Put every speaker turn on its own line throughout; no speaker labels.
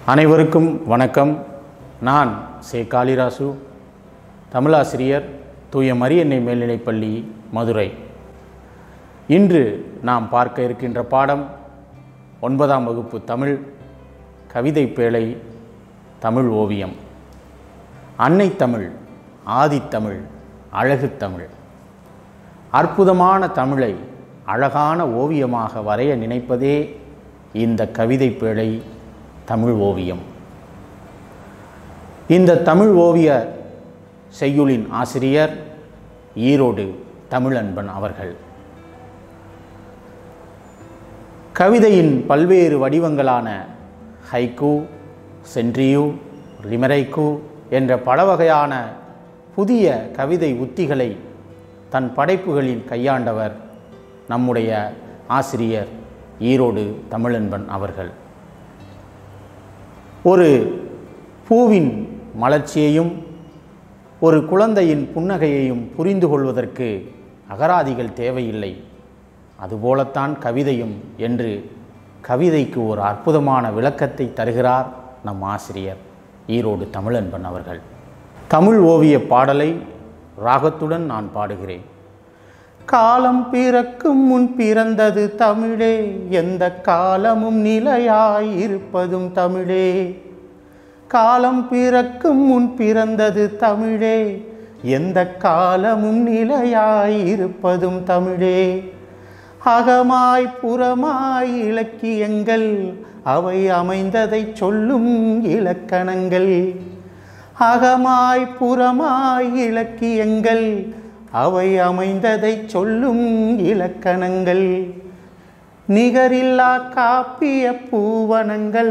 அனைவருக்கும் வணக்கம் நான் சே காளிராசு தமிழாசிரியர் தூய மரியன்னை மேல்நிலைப்பள்ளி மதுரை இன்று நாம் பார்க்க இருக்கின்ற பாடம் ஒன்பதாம் வகுப்பு தமிழ் கவிதை பேழை தமிழ் ஓவியம் அன்னை தமிழ் ஆதித்தமிழ் அழகு தமிழ் அற்புதமான தமிழை அழகான ஓவியமாக வரைய நினைப்பதே இந்த கவிதை பேழை தமிழ் ஓவியம் இந்த தமிழ் ஓவிய செய்யுளின் ஆசிரியர் ஈரோடு தமிழன்பன் அவர்கள் கவிதையின் பல்வேறு வடிவங்களான ஹைக்கூ சென்ட்ரியூ லிமரைக்கு என்ற பல வகையான புதிய கவிதை உத்திகளை தன் படைப்புகளில் கையாண்டவர் நம்முடைய ஆசிரியர் ஈரோடு தமிழன்பன் அவர்கள் ஒரு பூவின் மலர்ச்சியையும் ஒரு குழந்தையின் புன்னகையையும் புரிந்து கொள்வதற்கு அகராதிகள் தேவையில்லை அதுபோலத்தான் கவிதையும் என்று கவிதைக்கு ஒரு அற்புதமான விளக்கத்தை தருகிறார் நம் ஆசிரியர் ஈரோடு தமிழன்பன் அவர்கள் தமிழ் ஓவிய பாடலை ராகத்துடன் நான் பாடுகிறேன் காலம் பிறக்கும் முன் பிறந்தது தமிழே எந்த காலமும் நிலையாய் இருப்பதும் தமிழே காலம் பிறக்கும் முன் பிறந்தது தமிழே எந்த காலமும் நிலையாய் இருப்பதும் தமிழே அகமாய் புறமாய் இலக்கியங்கள் அவை அமைந்ததை சொல்லும் இலக்கணங்கள் அகமாய் புறமாய் இலக்கியங்கள் அவை அமைந்ததை சொல்லும் இலக்கணங்கள் நிகரில்லா காப்பிய பூவனங்கள்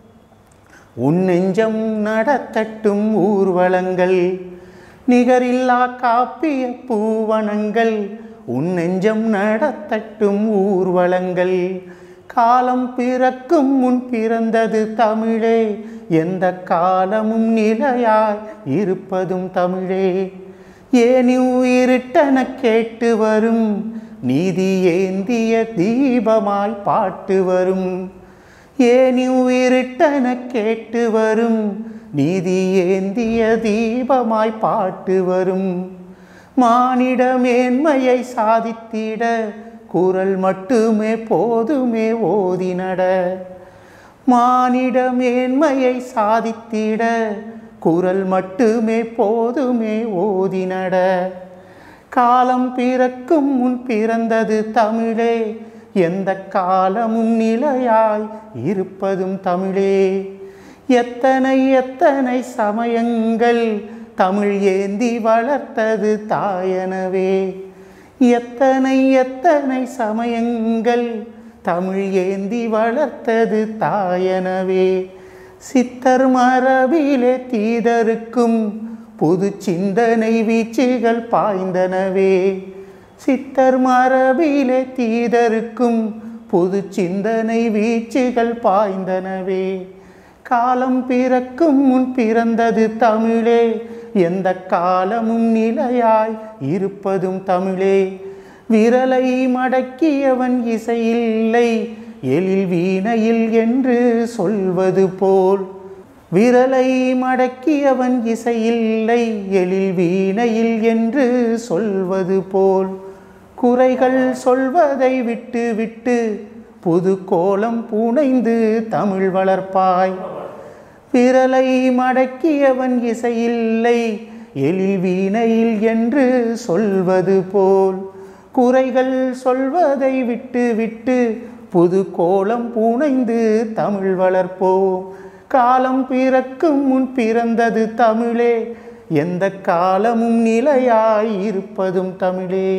உன் நெஞ்சம் நடத்தட்டும் ஊர்வலங்கள் நிகரில்லா காப்பிய பூவனங்கள் உன் நெஞ்சம் நடத்தட்டும் ஊர்வலங்கள் காலம் பிறக்கும் முன் பிறந்தது தமிழே எந்த காலமும் நிலையாய் இருப்பதும் தமிழே ஏனி உயிரிட்டன கேட்டு வரும் நீதி ஏந்திய தீபமாய் பாட்டு வரும் ஏனி உயிரிட்டன கேட்டு வரும் நீதி ஏந்திய தீபமாய் பாட்டு வரும் மானிட மேன்மையை சாதித்திட குரல் மட்டுமே போதுமே ஓதினட மானிட மேன்மையை சாதித்திட குரல் மட்டுமே போதுமே ஓதினட காலம் பிறக்கும் முன் பிறந்தது தமிழே எந்த காலமும் நிலையாய் இருப்பதும் தமிழே எத்தனை எத்தனை சமயங்கள் தமிழ் ஏந்தி வளர்த்தது தாயனவே எத்தனை எத்தனை சமயங்கள் தமிழ் ஏந்தி வளர்த்தது தாயனவே சித்தர் மரபிலே தீதருக்கும் புது சிந்தனை வீச்சுகள் பாய்ந்தனவே சித்தர் மரபிலே தீதருக்கும் புது சிந்தனை வீச்சுகள் பாய்ந்தனவே காலம் பிறக்கும் முன் பிறந்தது தமிழே எந்த காலமும் நிலையாய் இருப்பதும் தமிழே விரலை மடக்கியவன் இசையில்லை எழில் வீணையில் என்று சொல்வது போல் விரலை மடக்கியவன் இசையில்லை எழில் வீணையில் என்று சொல்வது போல் குறைகள் சொல்வதை விட்டு விட்டு புது கோலம் புனைந்து தமிழ் வளர்ப்பாய் விரலை மடக்கியவன் இசையில்லை எழில் வீணையில் என்று சொல்வது போல் குறைகள் சொல்வதை விட்டு விட்டு புது கோலம் புனைந்து தமிழ் வளர்ப்போம் காலம் பிறக்கும் முன் பிறந்தது தமிழே எந்த காலமும் நிலையாய் இருப்பதும் தமிழே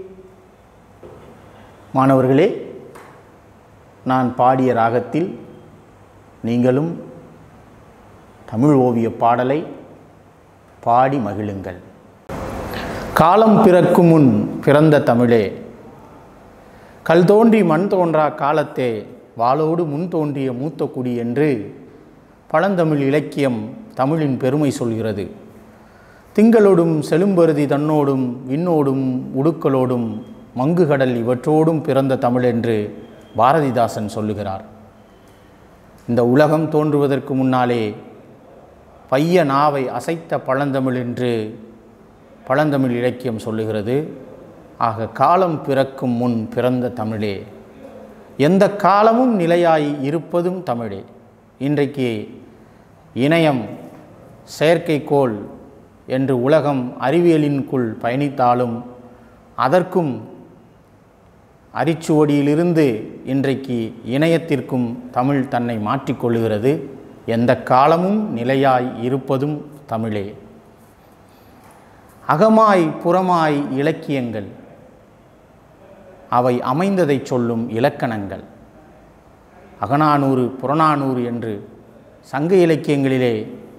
மாணவர்களே நான் பாடிய ராகத்தில் நீங்களும் தமிழ் ஓவிய பாடலை பாடி மகிழுங்கள் காலம் பிறக்கும் முன் பிறந்த தமிழே கல் தோன்றி மண் தோன்றா காலத்தே வாளோடு முன் தோன்றிய மூத்த குடி என்று பழந்தமிழ் இலக்கியம் தமிழின் பெருமை சொல்கிறது திங்களோடும் செழும்பருதி தன்னோடும் விண்ணோடும் உடுக்களோடும் மங்குகடல் இவற்றோடும் பிறந்த தமிழ் என்று பாரதிதாசன் சொல்லுகிறார் இந்த உலகம் தோன்றுவதற்கு முன்னாலே பைய நாவை அசைத்த பழந்தமிழ் என்று பழந்தமிழ் இலக்கியம் சொல்லுகிறது ஆக காலம் பிறக்கும் முன் பிறந்த தமிழே எந்த காலமும் நிலையாய் இருப்பதும் தமிழே இன்றைக்கு இணையம் செயற்கைக்கோள் என்று உலகம் அறிவியலின்குள் பயணித்தாலும் அதற்கும் அரிச்சுவடியிலிருந்து இன்றைக்கு இணையத்திற்கும் தமிழ் தன்னை மாற்றிக்கொள்ளுகிறது எந்த காலமும் நிலையாய் இருப்பதும் தமிழே அகமாய் புறமாய் இலக்கியங்கள் அவை அமைந்ததை சொல்லும் இலக்கணங்கள் அகநானூறு புறநானூறு என்று சங்க இலக்கியங்களிலே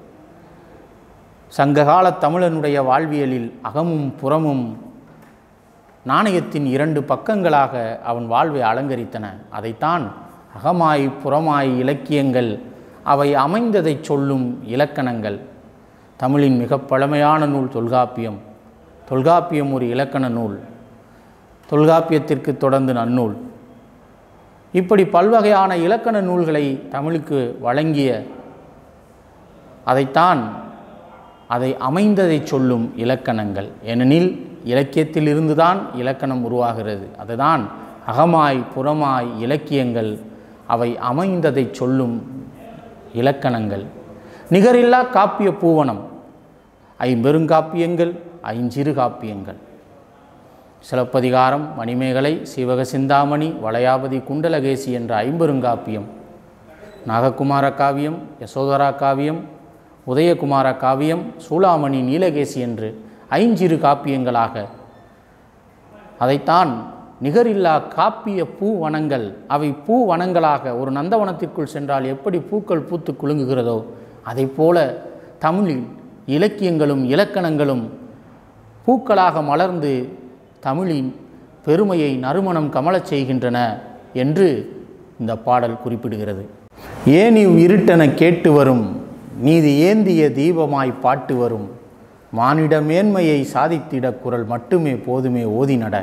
சங்ககால தமிழனுடைய வாழ்வியலில் அகமும் புறமும் நாணயத்தின் இரண்டு பக்கங்களாக அவன் வாழ்வை அலங்கரித்தன அதைத்தான் அகமாய் புறமாய் இலக்கியங்கள் அவை அமைந்ததை சொல்லும் இலக்கணங்கள் தமிழின் மிக பழமையான நூல் தொல்காப்பியம் தொல்காப்பியம் ஒரு இலக்கண நூல் தொல்காப்பியத்திற்கு தொடர்ந்து நன்னூல் இப்படி பல்வகையான இலக்கண நூல்களை தமிழுக்கு வழங்கிய அதைத்தான் அதை அமைந்ததை சொல்லும் இலக்கணங்கள் ஏனெனில் இலக்கியத்தில் இருந்துதான் இலக்கணம் உருவாகிறது அதுதான் அகமாய் புறமாய் இலக்கியங்கள் அவை அமைந்ததை சொல்லும் இலக்கணங்கள் நிகரில்லா காப்பிய பூவனம் ஐம்பெருங்காப்பியங்கள் ஐஞ்சிறு காப்பியங்கள் சிலப்பதிகாரம் மணிமேகலை சிவக சிந்தாமணி வளையாபதி குண்டலகேசி என்ற ஐம்பெருங்காப்பியம் நாககுமார காவியம் யசோதரா காவியம் உதயகுமார காவியம் சூளாமணி நீலகேசி என்று ஐஞ்சிறு காப்பியங்களாக அதைத்தான் நிகரில்லா காப்பிய பூவனங்கள் அவை பூவனங்களாக ஒரு நந்தவனத்திற்குள் சென்றால் எப்படி பூக்கள் பூத்து குலுங்குகிறதோ அதை போல தமிழில் இலக்கியங்களும் இலக்கணங்களும் பூக்களாக மலர்ந்து தமிழின் பெருமையை நறுமணம் கமலச் செய்கின்றன என்று இந்த பாடல் குறிப்பிடுகிறது ஏன் இவ் இருட்டென கேட்டு வரும் நீதி ஏந்திய தீபமாய் பாட்டு வரும் மானிட மேன்மையை சாதித்திட குரல் மட்டுமே போதுமே ஓதி நட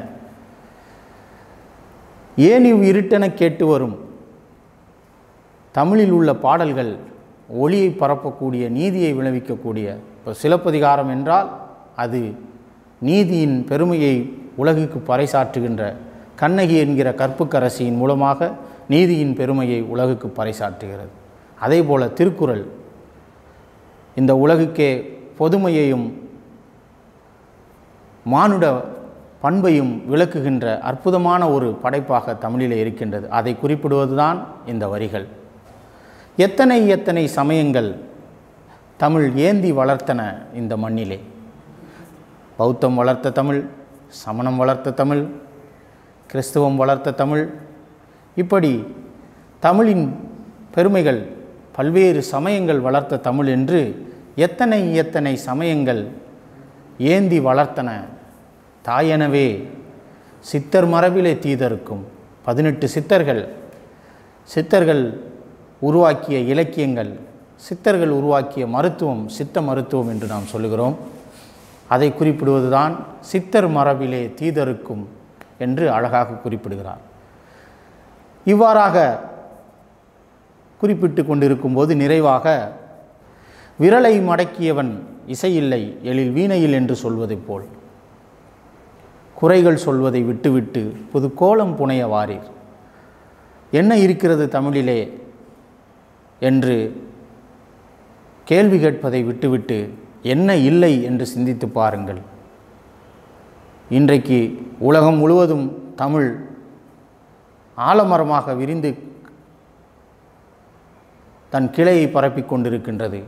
ஏன் இவ் இருட்டென கேட்டு வரும் தமிழில் உள்ள பாடல்கள் ஒளியை பரப்பக்கூடிய நீதியை விளைவிக்கக்கூடிய இப்போ சிலப்பதிகாரம் என்றால் அது நீதியின் பெருமையை உலகுக்கு பறைசாற்றுகின்ற கண்ணகி என்கிற கற்புக்கரசியின் மூலமாக நீதியின் பெருமையை உலகுக்கு பறைசாற்றுகிறது அதே போல திருக்குறள் இந்த உலகுக்கே பொதுமையையும் மானுட பண்பையும் விளக்குகின்ற அற்புதமான ஒரு படைப்பாக தமிழிலே இருக்கின்றது அதை குறிப்பிடுவதுதான் இந்த வரிகள் எத்தனை எத்தனை சமயங்கள் தமிழ் ஏந்தி வளர்த்தன இந்த மண்ணிலே பௌத்தம் வளர்த்த தமிழ் சமணம் வளர்த்த தமிழ் கிறிஸ்துவம் வளர்த்த தமிழ் இப்படி தமிழின் பெருமைகள் பல்வேறு சமயங்கள் வளர்த்த தமிழ் என்று எத்தனை எத்தனை சமயங்கள் ஏந்தி வளர்த்தன தாயெனவே சித்தர் மரபிலே தீதருக்கும் பதினெட்டு சித்தர்கள் சித்தர்கள் உருவாக்கிய இலக்கியங்கள் சித்தர்கள் உருவாக்கிய மருத்துவம் சித்த மருத்துவம் என்று நாம் சொல்லுகிறோம் அதை குறிப்பிடுவதுதான் சித்தர் மரபிலே தீதருக்கும் என்று அழகாக குறிப்பிடுகிறார் இவ்வாறாக குறிப்பிட்டு கொண்டிருக்கும்போது நிறைவாக விரலை மடக்கியவன் இசையில்லை எழில் வீணையில் என்று சொல்வதைப் போல் குறைகள் சொல்வதை விட்டுவிட்டு புது கோலம் புனைய வாரீர் என்ன இருக்கிறது தமிழிலே என்று கேள்வி கேட்பதை விட்டுவிட்டு என்ன இல்லை என்று சிந்தித்து பாருங்கள் இன்றைக்கு உலகம் முழுவதும் தமிழ் ஆலமரமாக விரிந்து தன் கிளையை பரப்பிக் கொண்டிருக்கின்றது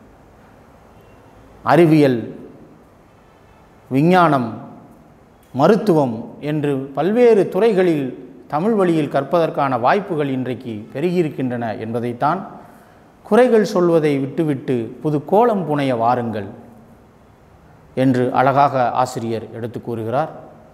அறிவியல் விஞ்ஞானம் மருத்துவம் என்று பல்வேறு துறைகளில் தமிழ் வழியில் கற்பதற்கான வாய்ப்புகள் இன்றைக்கு பெருகியிருக்கின்றன என்பதைத்தான் குறைகள் சொல்வதை விட்டுவிட்டு புது கோலம் புனைய வாருங்கள் என்று அழகாக ஆசிரியர் எடுத்து கூறுகிறார்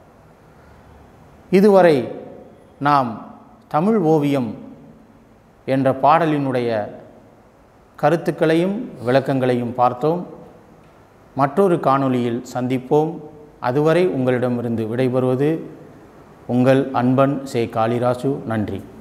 இதுவரை நாம் தமிழ் ஓவியம் என்ற பாடலினுடைய கருத்துக்களையும் விளக்கங்களையும் பார்த்தோம் மற்றொரு காணொளியில் சந்திப்போம் அதுவரை உங்களிடமிருந்து விடைபெறுவது உங்கள் அன்பன் சே காளிராசு நன்றி